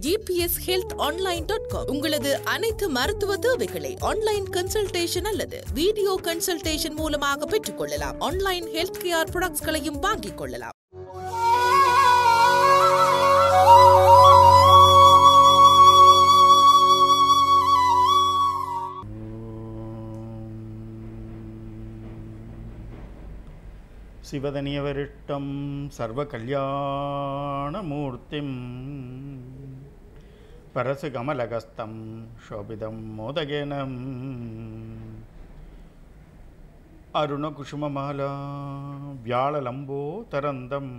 GPS health online dot com உங்களது அனைத்து மருத்துவ தேவைகளை ஆன்லைன் கன்சல்டேஷன் அல்லது வீடியோ கன்சல்டேஷன் மூலமாக பெற்றுக்கொள்ளலாம் ஆன்லைன் ஹெல்த் கேர் ப்ராடக்ட்ஸ்களையும் வாங்கிக் கொள்ளலாம் शिवदनियवरिष्टं सर्वकल्याणमूर्तिं परसुकमलगस्तं शोभितं मोदगेनम् अरुणकुसुममाला व्याळलम्बोतरन्दं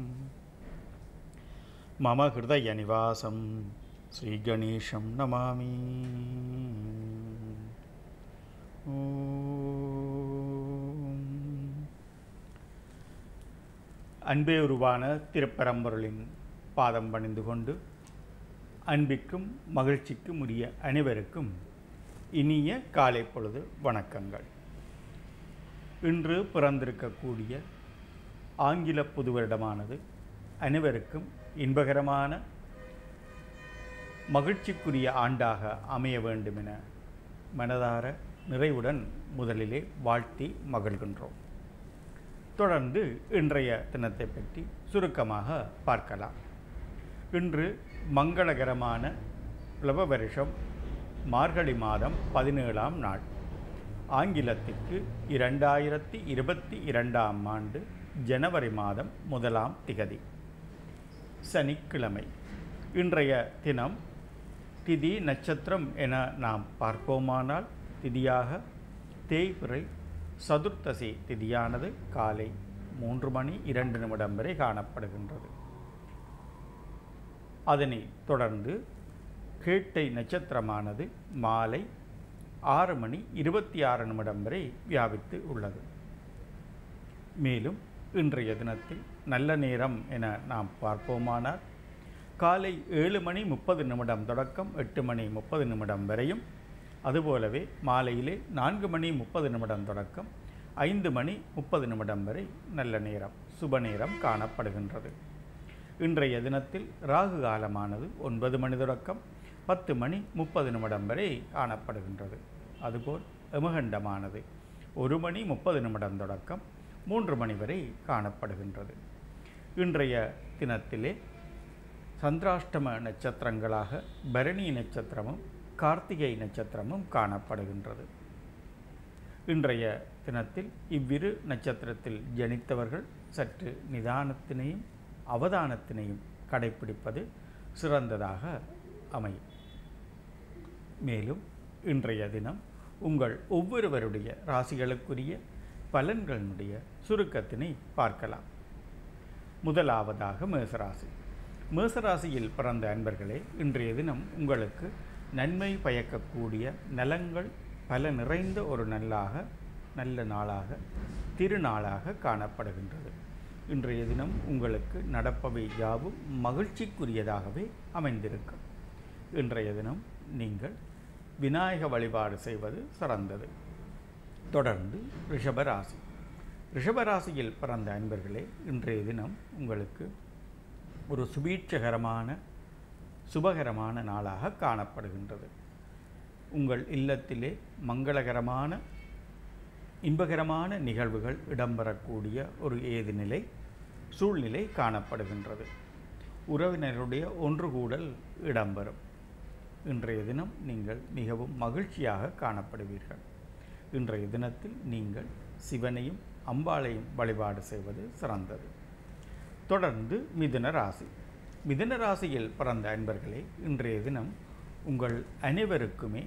मम हृदयनिवासं श्रीगणेशं नमामि ஓம். அன்பே உருவான திருப்பரம்பொருளின் பாதம் பணிந்து கொண்டு அன்பிற்கும் மகிழ்ச்சிக்கும் உரிய அனைவருக்கும் இனிய காலை பொழுது வணக்கங்கள் இன்று பிறந்திருக்கக்கூடிய ஆங்கில புது வருடமானது அனைவருக்கும் இன்பகரமான மகிழ்ச்சிக்குரிய ஆண்டாக அமைய வேண்டும் என மனதார நிறைவுடன் முதலிலே வாழ்த்தி மகிழ்கின்றோம் தொடர்ந்து இன்றைய தினத்தை பற்றி சுருக்கமாக பார்க்கலாம் இன்று மங்களகரமான பிளவ வருஷம் மார்கழி மாதம் பதினேழாம் நாள் ஆங்கிலத்துக்கு இரண்டாயிரத்தி இருபத்தி இரண்டாம் ஆண்டு ஜனவரி மாதம் முதலாம் திகதி சனிக்கிழமை இன்றைய தினம் திதி நட்சத்திரம் என நாம் பார்ப்போமானால் திதியாக தேய்பிறை சதுர்த்தசி திதியானது காலை மூன்று மணி இரண்டு நிமிடம் வரை காணப்படுகின்றது அதனைத் தொடர்ந்து கேட்டை நட்சத்திரமானது மாலை ஆறு மணி இருபத்தி ஆறு நிமிடம் வரை வியாபித்து உள்ளது மேலும் இன்றைய தினத்தில் நல்ல நேரம் என நாம் பார்ப்போமானால் காலை ஏழு மணி முப்பது நிமிடம் தொடக்கம் எட்டு மணி முப்பது நிமிடம் வரையும் அதுபோலவே மாலையிலே நான்கு மணி முப்பது நிமிடம் தொடக்கம் ஐந்து மணி முப்பது நிமிடம் வரை நல்ல நேரம் சுப நேரம் காணப்படுகின்றது இன்றைய தினத்தில் ராகு காலமானது ஒன்பது மணி தொடக்கம் பத்து மணி முப்பது நிமிடம் வரை காணப்படுகின்றது அதுபோல் எமகண்டமானது ஒரு மணி முப்பது நிமிடம் தொடக்கம் மூன்று மணி வரை காணப்படுகின்றது இன்றைய தினத்திலே சந்திராஷ்டம நட்சத்திரங்களாக பரணி நட்சத்திரமும் கார்த்திகை நட்சத்திரமும் காணப்படுகின்றது இன்றைய தினத்தில் இவ்விரு நட்சத்திரத்தில் ஜனித்தவர்கள் சற்று நிதானத்தினையும் அவதானத்தினையும் கடைப்பிடிப்பது சிறந்ததாக அமையும் மேலும் இன்றைய தினம் உங்கள் ஒவ்வொருவருடைய ராசிகளுக்குரிய பலன்களினுடைய சுருக்கத்தினை பார்க்கலாம் முதலாவதாக மேசராசி மேசராசியில் பிறந்த அன்பர்களே இன்றைய தினம் உங்களுக்கு நன்மை பயக்கக்கூடிய நலங்கள் பல நிறைந்த ஒரு நல்லாக நல்ல நாளாக திருநாளாக காணப்படுகின்றது இன்றைய தினம் உங்களுக்கு நடப்பவை யாவும் மகிழ்ச்சிக்குரியதாகவே அமைந்திருக்கும் இன்றைய தினம் நீங்கள் விநாயக வழிபாடு செய்வது சிறந்தது தொடர்ந்து ரிஷபராசி ரிஷபராசியில் பிறந்த அன்பர்களே இன்றைய தினம் உங்களுக்கு ஒரு சுபீட்சகரமான சுபகரமான நாளாக காணப்படுகின்றது உங்கள் இல்லத்திலே மங்களகரமான இன்பகரமான நிகழ்வுகள் இடம்பெறக்கூடிய ஒரு ஏதுநிலை சூழ்நிலை காணப்படுகின்றது உறவினருடைய ஒன்று கூடல் இடம்பெறும் இன்றைய தினம் நீங்கள் மிகவும் மகிழ்ச்சியாக காணப்படுவீர்கள் இன்றைய தினத்தில் நீங்கள் சிவனையும் அம்பாளையும் வழிபாடு செய்வது சிறந்தது தொடர்ந்து மிதுன ராசி மிதுன ராசியில் பிறந்த அன்பர்களே இன்றைய தினம் உங்கள் அனைவருக்குமே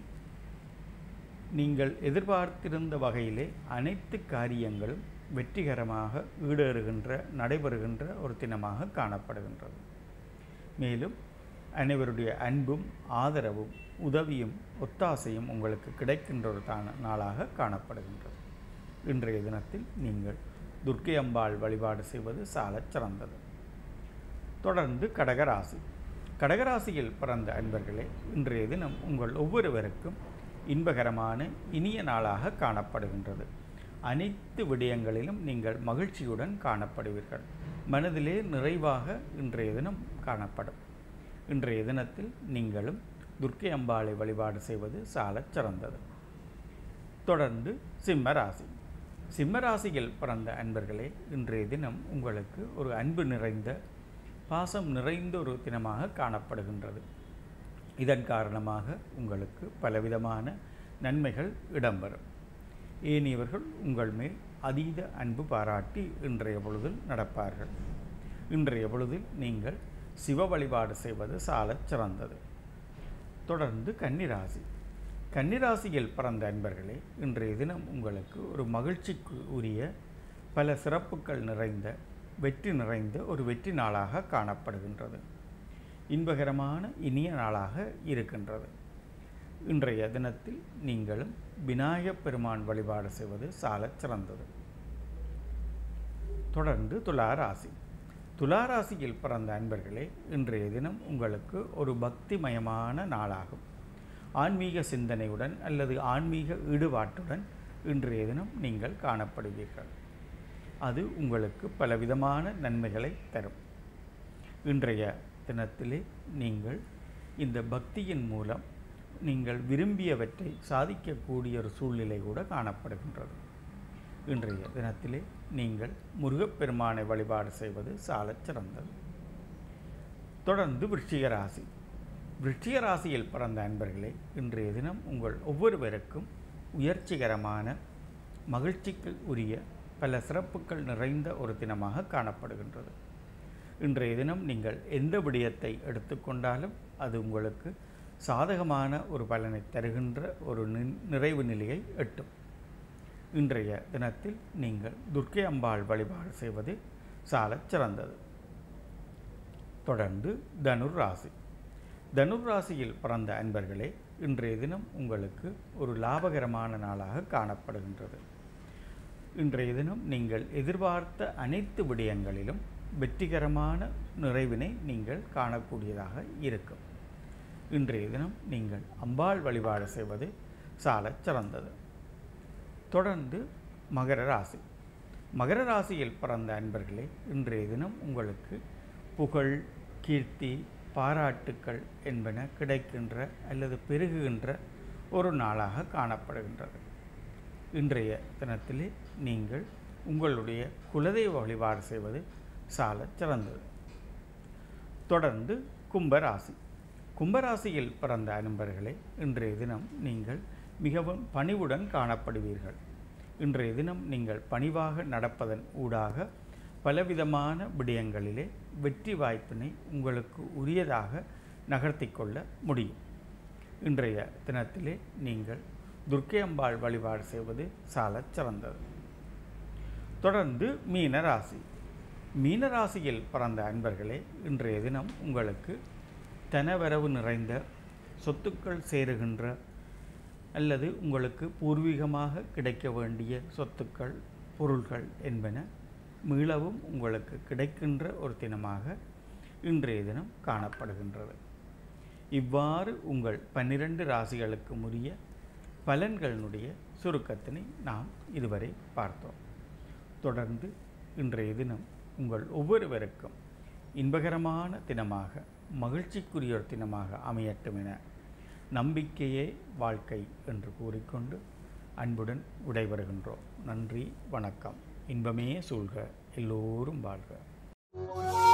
நீங்கள் எதிர்பார்த்திருந்த வகையிலே அனைத்து காரியங்களும் வெற்றிகரமாக ஈடேறுகின்ற நடைபெறுகின்ற ஒரு தினமாக காணப்படுகின்றது மேலும் அனைவருடைய அன்பும் ஆதரவும் உதவியும் ஒத்தாசையும் உங்களுக்கு கிடைக்கின்ற ஒரு தான நாளாக காணப்படுகின்றது இன்றைய தினத்தில் நீங்கள் துர்க்கை அம்பாள் வழிபாடு செய்வது சாலச் சிறந்தது தொடர்ந்து கடகராசி கடகராசியில் பிறந்த அன்பர்களே இன்றைய தினம் உங்கள் ஒவ்வொருவருக்கும் இன்பகரமான இனிய நாளாக காணப்படுகின்றது அனைத்து விடயங்களிலும் நீங்கள் மகிழ்ச்சியுடன் காணப்படுவீர்கள் மனதிலே நிறைவாக இன்றைய தினம் காணப்படும் இன்றைய தினத்தில் நீங்களும் துர்க்கை அம்பாளை வழிபாடு செய்வது சாலச் சிறந்தது தொடர்ந்து சிம்ம ராசி சிம்ம ராசியில் பிறந்த அன்பர்களே இன்றைய தினம் உங்களுக்கு ஒரு அன்பு நிறைந்த பாசம் நிறைந்த ஒரு தினமாக காணப்படுகின்றது இதன் காரணமாக உங்களுக்கு பலவிதமான நன்மைகள் இடம்பெறும் ஏனியவர்கள் உங்கள் மேல் அதீத அன்பு பாராட்டி இன்றைய பொழுதில் நடப்பார்கள் இன்றைய பொழுதில் நீங்கள் சிவ வழிபாடு செய்வது சாலச் சிறந்தது தொடர்ந்து கன்னிராசி கன்னிராசியில் பிறந்த அன்பர்களே இன்றைய தினம் உங்களுக்கு ஒரு மகிழ்ச்சிக்கு உரிய பல சிறப்புகள் நிறைந்த வெற்றி நிறைந்த ஒரு வெற்றி நாளாக காணப்படுகின்றது இன்பகரமான இனிய நாளாக இருக்கின்றது இன்றைய தினத்தில் நீங்களும் விநாயகப் பெருமான் வழிபாடு செய்வது சாலச் சிறந்தது தொடர்ந்து துலா ராசி துலா ராசியில் பிறந்த அன்பர்களே இன்றைய தினம் உங்களுக்கு ஒரு பக்திமயமான நாளாகும் ஆன்மீக சிந்தனையுடன் அல்லது ஆன்மீக ஈடுபாட்டுடன் இன்றைய தினம் நீங்கள் காணப்படுவீர்கள் அது உங்களுக்கு பலவிதமான நன்மைகளை தரும் இன்றைய தினத்திலே நீங்கள் இந்த பக்தியின் மூலம் நீங்கள் விரும்பியவற்றை சாதிக்கக்கூடிய ஒரு சூழ்நிலை கூட காணப்படுகின்றது இன்றைய தினத்திலே நீங்கள் முருகப்பெருமானை வழிபாடு செய்வது சாலச் சிறந்தது தொடர்ந்து விருச்சிக ராசி விருச்சிக ராசியில் பிறந்த அன்பர்களே இன்றைய தினம் உங்கள் ஒவ்வொருவருக்கும் உயர்ச்சிகரமான மகிழ்ச்சிக்கு உரிய பல சிறப்புகள் நிறைந்த ஒரு தினமாக காணப்படுகின்றது இன்றைய தினம் நீங்கள் எந்த விடயத்தை எடுத்துக்கொண்டாலும் அது உங்களுக்கு சாதகமான ஒரு பலனை தருகின்ற ஒரு நி- நிறைவு நிலையை எட்டும் இன்றைய தினத்தில் நீங்கள் துர்க்கை அம்பாள் வழிபாடு செய்வது சாலச் சிறந்தது தொடர்ந்து தனுர் ராசி தனுர் ராசியில் பிறந்த அன்பர்களே இன்றைய தினம் உங்களுக்கு ஒரு லாபகரமான நாளாக காணப்படுகின்றது இன்றைய தினம் நீங்கள் எதிர்பார்த்த அனைத்து விடயங்களிலும் வெற்றிகரமான நிறைவினை நீங்கள் காணக்கூடியதாக இருக்கும் இன்றைய தினம் நீங்கள் அம்பாள் வழிபாடு செய்வது சாலச் சிறந்தது தொடர்ந்து மகர ராசி மகர ராசியில் பிறந்த அன்பர்களே இன்றைய தினம் உங்களுக்கு புகழ் கீர்த்தி பாராட்டுக்கள் என்பன கிடைக்கின்ற அல்லது பெருகுகின்ற ஒரு நாளாக காணப்படுகின்றது இன்றைய தினத்திலே நீங்கள் உங்களுடைய குலதெய்வ வழிபாடு செய்வது சாலச் சிறந்தது தொடர்ந்து கும்பராசி கும்பராசியில் பிறந்த அன்பர்களே இன்றைய தினம் நீங்கள் மிகவும் பணிவுடன் காணப்படுவீர்கள் இன்றைய தினம் நீங்கள் பணிவாக நடப்பதன் ஊடாக பலவிதமான விடயங்களிலே வெற்றி வாய்ப்பினை உங்களுக்கு உரியதாக நகர்த்தி கொள்ள முடியும் இன்றைய தினத்திலே நீங்கள் துர்க்கை அம்பாள் வழிபாடு செய்வது சாலச் சிறந்தது தொடர்ந்து மீன ராசி மீன ராசியில் பிறந்த அன்பர்களே இன்றைய தினம் உங்களுக்கு தனவரவு நிறைந்த சொத்துக்கள் சேருகின்ற அல்லது உங்களுக்கு பூர்வீகமாக கிடைக்க வேண்டிய சொத்துக்கள் பொருள்கள் என்பன மீளவும் உங்களுக்கு கிடைக்கின்ற ஒரு தினமாக இன்றைய தினம் காணப்படுகின்றது இவ்வாறு உங்கள் பன்னிரண்டு ராசிகளுக்கு உரிய பலன்களினுடைய சுருக்கத்தினை நாம் இதுவரை பார்த்தோம் தொடர்ந்து இன்றைய தினம் உங்கள் ஒவ்வொருவருக்கும் இன்பகரமான தினமாக மகிழ்ச்சிக்குரிய ஒரு தினமாக அமையட்டும் என நம்பிக்கையே வாழ்க்கை என்று கூறிக்கொண்டு அன்புடன் விடைபெறுகின்றோம் நன்றி வணக்கம் இன்பமே சூழ்க எல்லோரும் வாழ்க